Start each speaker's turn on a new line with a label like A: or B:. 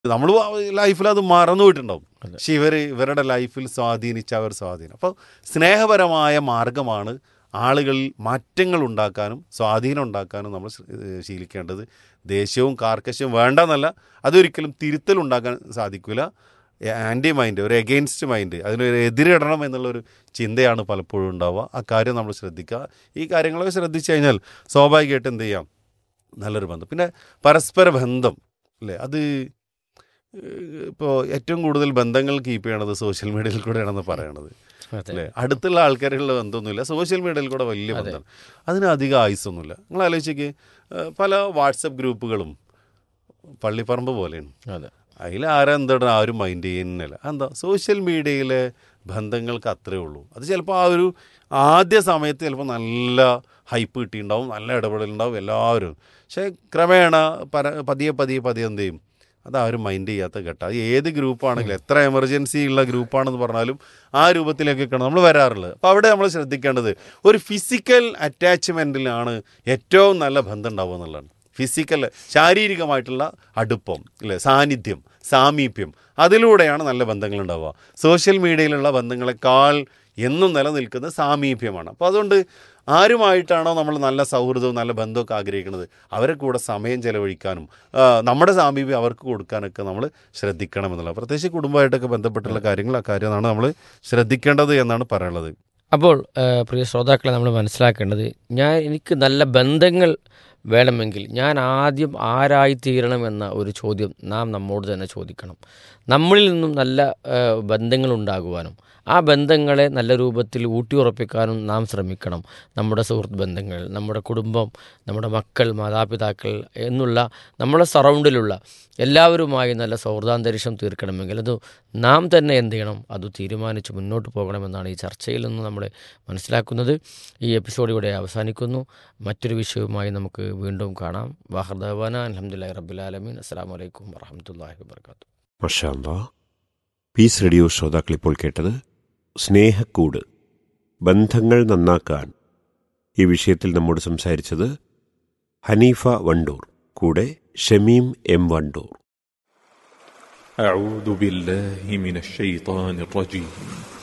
A: നമ്മൾ ലൈഫിൽ അത് മറന്നു പോയിട്ടുണ്ടാവും പക്ഷെ ഇവർ ഇവരുടെ ലൈഫിൽ സ്വാധീനിച്ച അവർ സ്വാധീനം അപ്പോൾ സ്നേഹപരമായ മാർഗമാണ് ആളുകളിൽ മാറ്റങ്ങൾ ഉണ്ടാക്കാനും സ്വാധീനം ഉണ്ടാക്കാനും നമ്മൾ ശ- ഏഹ് ശീലിക്കേണ്ടത് ദേഷ്യവും കാർക്കശ്യവും വേണ്ടെന്നല്ല അതൊരിക്കലും തിരുത്തലുണ്ടാക്കാൻ സാധിക്കില്ല ആൻറ്റി മൈൻഡ് ഒരു എഗെയിൻസ്റ്റ് മൈൻഡ് അതിനൊരു എതിരിടണം എന്നുള്ളൊരു ചിന്തയാണ് പലപ്പോഴും ഉണ്ടാവുക ആ കാര്യം നമ്മൾ ശ്രദ്ധിക്കുക ഈ കാര്യങ്ങളൊക്കെ ശ്രദ്ധിച്ചു കഴിഞ്ഞാൽ സ്വാഭാവികമായിട്ട് എന്ത് ചെയ്യാം നല്ലൊരു ബന്ധം പിന്നെ പരസ്പര ബന്ധം അല്ലേ അത് ഇപ്പോൾ ഏറ്റവും കൂടുതൽ ബന്ധങ്ങൾ കീപ്പ് ചെയ്യണത് സോഷ്യൽ മീഡിയയിൽ കൂടെയാണെന്ന് പറയണത് അല്ലേ അടുത്തുള്ള ആൾക്കാരുള്ള ബന്ധമൊന്നുമില്ല സോഷ്യൽ മീഡിയയിൽ കൂടെ വലിയ ബന്ധമാണ് അതിന് അധികം ആയുസൊന്നുമില്ല നിങ്ങൾ ആലോചിക്ക് പല വാട്സപ്പ് ഗ്രൂപ്പുകളും പള്ളിപ്പറമ്പ് പോലെയാണ്
B: അതെ
A: അതിൽ ആരാ എന്താണ് ആരും മൈൻഡ് ചെയ്യുന്നില്ല എന്താ സോഷ്യൽ മീഡിയയിലെ ബന്ധങ്ങൾക്ക് അത്രേ ഉള്ളൂ അത് ചിലപ്പോൾ ആ ഒരു ആദ്യ സമയത്ത് ചിലപ്പോൾ നല്ല ഹൈപ്പ് കിട്ടിയിട്ടുണ്ടാവും നല്ല ഇടപെടലുണ്ടാവും എല്ലാവരും പക്ഷേ ക്രമേണ പര പതിയെ പതിയെ പതിയെ എന്ത് ചെയ്യും അതാരും മൈൻഡ് ചെയ്യാത്ത ഘട്ടം അത് ഏത് ഗ്രൂപ്പാണെങ്കിലും എത്ര എമർജൻസി ഉള്ള ഗ്രൂപ്പാണെന്ന് പറഞ്ഞാലും ആ രൂപത്തിലേക്കൊക്കെയാണ് നമ്മൾ വരാറുള്ളത് അപ്പോൾ അവിടെ നമ്മൾ ശ്രദ്ധിക്കേണ്ടത് ഒരു ഫിസിക്കൽ അറ്റാച്ച്മെൻറ്റിലാണ് ഏറ്റവും നല്ല ബന്ധം ഉണ്ടാവുക എന്നുള്ളതാണ് ഫിസിക്കൽ ശാരീരികമായിട്ടുള്ള അടുപ്പം അല്ലേ സാന്നിധ്യം സാമീപ്യം അതിലൂടെയാണ് നല്ല ബന്ധങ്ങൾ ഉണ്ടാവുക സോഷ്യൽ മീഡിയയിലുള്ള ബന്ധങ്ങളെക്കാൾ എന്നും നിലനിൽക്കുന്ന സാമീപ്യമാണ് അപ്പോൾ അതുകൊണ്ട് ആരുമായിട്ടാണോ നമ്മൾ നല്ല സൗഹൃദവും നല്ല ബന്ധമൊക്കെ ആഗ്രഹിക്കുന്നത് അവരെ കൂടെ സമയം ചെലവഴിക്കാനും ആ, നമ്മുടെ സാമീപ്യം അവർക്ക് കൊടുക്കാനൊക്കെ നമ്മൾ ശ്രദ്ധിക്കണം എന്നുള്ളത് പ്രത്യേകിച്ച് കുടുംബമായിട്ടൊക്കെ ബന്ധപ്പെട്ടുള്ള കാര്യങ്ങൾ ആ കാര്യമാണ് നമ്മൾ ശ്രദ്ധിക്കേണ്ടത് എന്നാണ് പറയാനുള്ളത്
B: അപ്പോൾ ആ, പ്രിയ ശ്രോതാക്കളെ നമ്മൾ മനസ്സിലാക്കേണ്ടത് ഞാൻ എനിക്ക് നല്ല ബന്ധങ്ങൾ വേണമെങ്കിൽ ഞാൻ ആദ്യം ആരായിത്തീരണം എന്ന ഒരു ചോദ്യം നാം നമ്മോട് തന്നെ ചോദിക്കണം നമ്മളിൽ നിന്നും നല്ല ആ, ബന്ധങ്ങൾ ഉണ്ടാകുവാനും ആ ബന്ധങ്ങളെ നല്ല രൂപത്തിൽ ഊട്ടിയുറപ്പിക്കാനും നാം ശ്രമിക്കണം നമ്മുടെ സുഹൃത്ത് ബന്ധങ്ങൾ നമ്മുടെ കുടുംബം നമ്മുടെ മക്കൾ മാതാപിതാക്കൾ എന്നുള്ള നമ്മുടെ സറൗണ്ടിലുള്ള എല്ലാവരുമായി നല്ല സൗഹൃദാന്തരീക്ഷം തീർക്കണമെങ്കിൽ അത് നാം തന്നെ എന്ത് ചെയ്യണം അത് തീരുമാനിച്ച് മുന്നോട്ട് പോകണമെന്നാണ് ഈ ചർച്ചയിൽ നിന്ന് നമ്മൾ മനസ്സിലാക്കുന്നത് ഈ എപ്പിസോഡ് ഇവിടെ അവസാനിക്കുന്നു മറ്റൊരു വിഷയവുമായി നമുക്ക് വീണ്ടും കാണാം വാഹർദവാന അലഹമുല്ലാ റബുലാലമീൻ അസ്സാം വലൈക്കും വറഹമത്തല്ലാഹി വാബർക്കാത്തു
C: മഷാല്ല പീസ് റേഡിയോ ശ്രോതാക്കൾ ഇപ്പോൾ കേട്ടത് സ്നേഹക്കൂട് ബന്ധങ്ങൾ നന്നാക്കാൻ ഈ വിഷയത്തിൽ നമ്മോട് സംസാരിച്ചത് ഹനീഫ വണ്ടൂർ കൂടെ ഷമീം എം വണ്ടൂർ
D: أعوذ بالله من الشيطان الرجيم